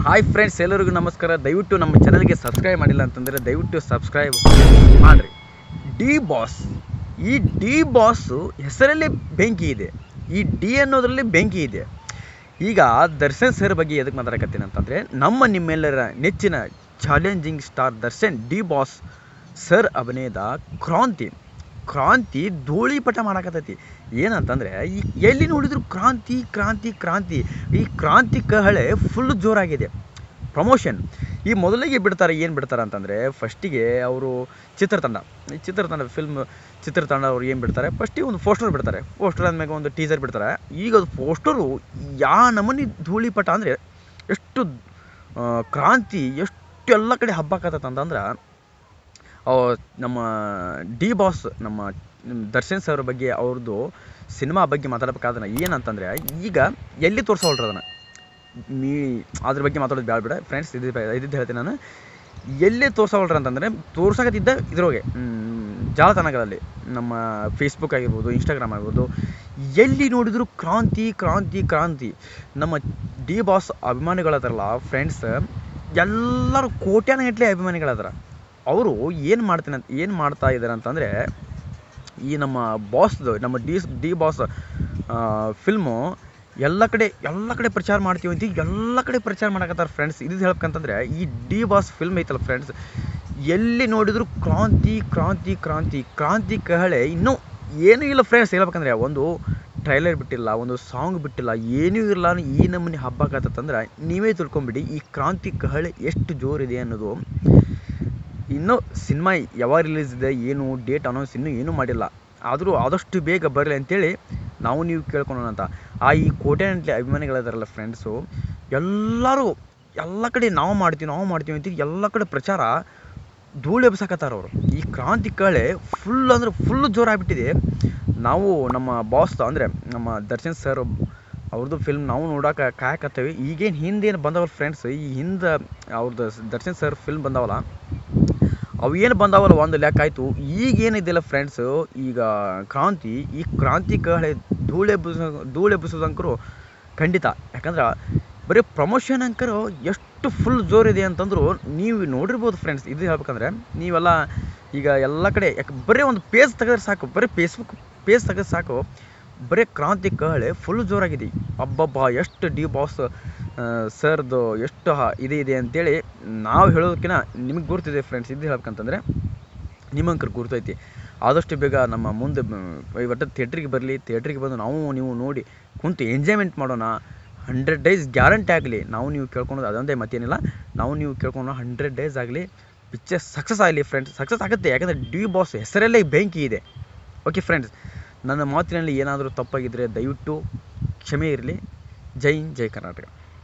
hi friends ಎಲ್ಲರಿಗೂ ನಮಸ್ಕಾರ ದಯವಿಟ್ಟು ನಮ್ಮ ಚಾನಲ್ಗೆ ಸಬ್ಸ್ಕ್ರೈಬ್ ಮಾಡಿಲ್ಲ ಅಂತಂದರೆ ದಯವಿಟ್ಟು ಸಬ್ಸ್ಕ್ರೈಬ್ ಮಾಡಿರಿ ಡಿ ಬಾಸ್ ಈ ಡಿ ಬಾಸು ಹೆಸರಲ್ಲೇ ಬೆಂಕಿ ಇದೆ ಈ ಡಿ ಅನ್ನೋದರಲ್ಲಿ ಬೆಂಕಿ ಇದೆ ಈಗ ದರ್ಶನ್ ಸರ್ ಬಗ್ಗೆ ಎದಕ್ಕೆ ಮಾತಾಡಕತ್ತೀನಿ ಅಂತಂದರೆ ನಮ್ಮ ನಿಮ್ಮೆಲ್ಲರ ನೆಚ್ಚಿನ challenging star Darshan D Boss sir ಅಭಿನಯದ ಕ್ರಾಂತಿ ಕ್ರಾಂತಿ ಧೂಳಿಪಟ ಮಾಡಕತ್ತೈತಿ ಏನಂತಂದರೆ ಈ ಎಲ್ಲಿ ನೋಡಿದ್ರು ಕ್ರಾಂತಿ ಕ್ರಾಂತಿ ಕ್ರಾಂತಿ ಈ ಕ್ರಾಂತಿ ಕಹಳೆ ಫುಲ್ ಜೋರಾಗಿದೆ ಪ್ರಮೋಷನ್ ಈ ಮೊದಲಿಗೆ ಬಿಡ್ತಾರೆ ಏನು ಬಿಡ್ತಾರೆ ಅಂತಂದರೆ ಫಸ್ಟಿಗೆ ಅವರು ಚಿತ್ರತಂಡ ಈ ಚಿತ್ರತಂಡ ಫಿಲ್ಮ್ ಚಿತ್ರತಂಡ ಅವ್ರು ಏನು ಬಿಡ್ತಾರೆ ಫಸ್ಟಿಗೆ ಒಂದು ಪೋಸ್ಟರ್ ಬಿಡ್ತಾರೆ ಪೋಸ್ಟರ್ ಆದ್ಮೇಲೆ ಒಂದು ಟೀಸರ್ ಬಿಡ್ತಾರೆ ಈಗ ಅದು ಪೋಸ್ಟರು ಯಾ ನಮೂನಿ ಧೂಳಿಪಟ ಅಂದರೆ ಎಷ್ಟು ಆ, ಕ್ರಾಂತಿ ಎಷ್ಟು ಎಲ್ಲ ಕಡೆ ಹಬ್ಬಾಕತ್ತೈತೆ ಅಂತಂದ್ರೆ ಅವ್ ನಮ್ಮ ಡಿ ಬಾಸ್ ನಮ್ಮ ದರ್ಶನ್ ಸರ್ ಬಗ್ಗೆ ಅವ್ರದ್ದು ಸಿನಿಮಾ ಬಗ್ಗೆ ಮಾತಾಡಬೇಕಾದ್ರೆ ಏನಂತಂದರೆ ಈಗ ಎಲ್ಲಿ ತೋರಿಸೋಳ್ರಿ ಅದನ್ನು ಮೀ ಅದ್ರ ಬಗ್ಗೆ ಮಾತಾಡೋದು ಬೇಡ ಬಿಡ ಫ್ರೆಂಡ್ಸ್ ಇದು ಇದ್ದಿದ್ದು ಹೇಳ್ತೀನಿ ನಾನು ಎಲ್ಲಿ ತೋರ್ಸೋಳ್ರಿ ಅಂತಂದರೆ ತೋರ್ಸಕತ್ತಿದ್ದ ಇದ್ರೊಳಗೆ ಜಾಲತಾಣಗಳಲ್ಲಿ ನಮ್ಮ ಫೇಸ್ಬುಕ್ ಆಗಿರ್ಬೋದು ಇನ್ಸ್ಟಾಗ್ರಾಮ್ ಆಗಿರ್ಬೋದು ಎಲ್ಲಿ ನೋಡಿದ್ರು ಕ್ರಾಂತಿ ಕ್ರಾಂತಿ ಕ್ರಾಂತಿ ನಮ್ಮ ಡಿ ಬಾಸ್ ಅಭಿಮಾನಿಗಳದಾರಲ್ಲ ಫ್ರೆಂಡ್ಸ್ ಎಲ್ಲರೂ ಕೋಟ್ಯಾನಗಟ್ಟಲೆ ಅಭಿಮಾನಿಗಳದಾರ ಅವರು ಏನು ಮಾಡ್ತೀನಿ ಅಂತ ಏನು ಮಾಡ್ತಾ ಇದ್ದಾರೆ ಅಂತಂದರೆ ಈ ನಮ್ಮ ಬಾಸ್ದು ನಮ್ಮ ಡಿ ಡಿ ಬಾಸ್ ಫಿಲ್ಮು ಎಲ್ಲ ಕಡೆ ಎಲ್ಲ ಕಡೆ ಪ್ರಚಾರ ಮಾಡ್ತೀವಿ ಅಂತ ಎಲ್ಲ ಕಡೆ ಪ್ರಚಾರ ಮಾಡಕತ್ತಾರೆ ಫ್ರೆಂಡ್ಸ್ ಇದು ಹೇಳ್ಬೇಕಂತಂದ್ರೆ ಈ ಡಿ ಬಾಸ್ ಫಿಲ್ಮ್ ಐತಲ್ಲ ಫ್ರೆಂಡ್ಸ್ ಎಲ್ಲಿ ನೋಡಿದ್ರು ಕ್ರಾಂತಿ ಕ್ರಾಂತಿ ಕ್ರಾಂತಿ ಕ್ರಾಂತಿ ಕಹಳೆ ಇನ್ನೂ ಏನೂ ಇಲ್ಲ ಫ್ರೆಂಡ್ಸ್ ಹೇಳ್ಬೇಕಂದ್ರೆ ಒಂದು ಟ್ರೈಲರ್ ಬಿಟ್ಟಿಲ್ಲ ಒಂದು ಸಾಂಗ್ ಬಿಟ್ಟಿಲ್ಲ ಏನೂ ಇಲ್ಲ ಈ ನಮೂನಿ ಹಬ್ಬಕ್ಕತ್ತಂದ್ರೆ ನೀವೇ ತಿಳ್ಕೊಂಬಿಡಿ ಈ ಕ್ರಾಂತಿ ಕಹಳೆ ಎಷ್ಟು ಜೋರಿದೆ ಅನ್ನೋದು ಇನ್ನೂ ಸಿನಿಮಾ ಯಾವಾಗ ರಿಲೀಸ್ ಇದೆ ಏನು ಡೇಟ್ ಅನೌನ್ಸ್ ಇನ್ನೂ ಏನೂ ಮಾಡಿಲ್ಲ ಆದರೂ ಆದಷ್ಟು ಬೇಗ ಬರಲಿ ಅಂತೇಳಿ ನಾವು ನೀವು ಕೇಳ್ಕೊಳೋಣ ಅಂತ ಆ ಈ ಕೋಟ್ಯಾನಂಟ್ಲೆ ಅಭಿಮಾನಿಗಳಿದಾರಲ್ಲ ಫ್ರೆಂಡ್ಸು ಎಲ್ಲರೂ ಎಲ್ಲ ಕಡೆ ನಾವು ಮಾಡ್ತೀವಿ ನಾವು ಮಾಡ್ತೀವಿ ಅಂತ ಎಲ್ಲ ಕಡೆ ಪ್ರಚಾರ ಧೂಳು ಎಬ್ಸಕತ್ತಾರ ಅವರು ಈ ಕ್ರಾಂತಿ ಕಳೆ ಫುಲ್ ಅಂದರೆ ಫುಲ್ ಜೋರಾಗ್ಬಿಟ್ಟಿದೆ ನಾವು ನಮ್ಮ ಬಾಸ್ ಅಂದರೆ ನಮ್ಮ ದರ್ಶನ್ ಸರ್ ಅವ್ರದ್ದು ಫಿಲ್ಮ್ ನಾವು ನೋಡೋಕೆ ಕಾಯಕತ್ತೇವೆ ಈಗೇನು ಹಿಂದೇನು ಬಂದವಲ್ಲ ಫ್ರೆಂಡ್ಸ್ ಈ ಹಿಂದೆ ಅವ್ರದ್ದು ದರ್ಶನ್ ಸರ್ ಫಿಲ್ಮ್ ಬಂದವಲ್ಲ ಅವು ಏನು ಬಂದಾವಲ್ಲ ಒಂದು ಲೆಕ್ಕ ಆಯಿತು ಈಗ ಏನಿದೆಯಲ್ಲ ಫ್ರೆಂಡ್ಸು ಈಗ ಕ್ರಾಂತಿ ಈ ಕ್ರಾಂತಿ ಕಹಳೆ ಧೂಳು ಎಬ್ಬಿಸ ಧೂಳು ಎಬ್ಬಿಸೋದಂಕರು ಖಂಡಿತ ಯಾಕಂದ್ರೆ ಬರೀ ಪ್ರಮೋಷನ್ ಅಂಕರು ಎಷ್ಟು ಫುಲ್ ಜೋರಿದೆ ಅಂತಂದ್ರು ನೀವು ನೋಡಿರ್ಬೋದು ಫ್ರೆಂಡ್ಸ್ ಇದು ಹೇಳ್ಬೇಕಂದ್ರೆ ನೀವೆಲ್ಲ ಈಗ ಎಲ್ಲ ಕಡೆ ಯಾಕೆ ಬರೀ ಒಂದು ಪೇಜ್ ತೆಗೆದ್ರೆ ಸಾಕು ಬರೀ ಫೇಸ್ಬುಕ್ ಪೇಜ್ ತೆಗೆದ್ರೆ ಸಾಕು ಬರೀ ಕ್ರಾಂತಿ ಕಹಳೆ ಫುಲ್ ಜೋರಾಗಿದೆ ಅಬ್ಬಬ್ಬ ಎಷ್ಟು ಡಿ ಬಾಸ್ ಸರ್ದು ಎಷ್ಟು ಹ- ಇದು ಇದೆ ಅಂತೇಳಿ ನಾವು ಹೇಳೋದಕ್ಕಿಂತ ನಿಮಗೆ ಗುರ್ತಿದೆ ಫ್ರೆಂಡ್ಸ್ ಇದು ಹೇಳ್ಬೇಕಂತಂದ್ರೆ ನಿಮ್ಮಂಕರ್ ಗುರ್ತೈತಿ ಆದಷ್ಟು ಬೇಗ ನಮ್ಮ ಮುಂದೆ ಬ- ಒಟ್ಟು ಥಿಯೇಟ್ರಿಗೆ ಬರಲಿ ಥಿಯೇಟ್ರಿಗೆ ಬಂದು ನಾವು ನೀವು ನೋಡಿ ಕುಂತು ಎಂಜಾಯ್ಮೆಂಟ್ ಮಾಡೋಣ ಹಂಡ್ರೆಡ್ ಡೇಸ್ ಗ್ಯಾರಂಟಿ ಆಗಲಿ ನಾವು ನೀವು ಕೇಳ್ಕೊಳೋದು ಅದೊಂದೇ ಮತ್ತೇನಿಲ್ಲ ನಾವು ನೀವು ಕೇಳ್ಕೊಂಡು ಹಂಡ್ರೆಡ್ ಡೇಸ್ ಆಗಲಿ ಪಿಕ್ಚರ್ ಸಕ್ಸಸ್ ಆಗಲಿ ಫ್ರೆಂಡ್ಸ್ ಸಕ್ಸಸ್ ಆಗುತ್ತೆ ಯಾಕಂದರೆ ಡಿ ಬಾಸ್ ಹೆಸರಲ್ಲೇ ಬೆಂಕಿ ಇದೆ ಓಕೆ ಫ್ರೆಂಡ್ಸ್ ನನ್ನ ಮಾತಿನಲ್ಲಿ ಏನಾದರೂ ತಪ್ಪಾಗಿದ್ದರೆ ದಯವಿಟ್ಟು ಕ್ಷಮೆ ಇರಲಿ ಜೈ ಹಿಂದ್, ಜೈ ಕರ್ನಾಟಕ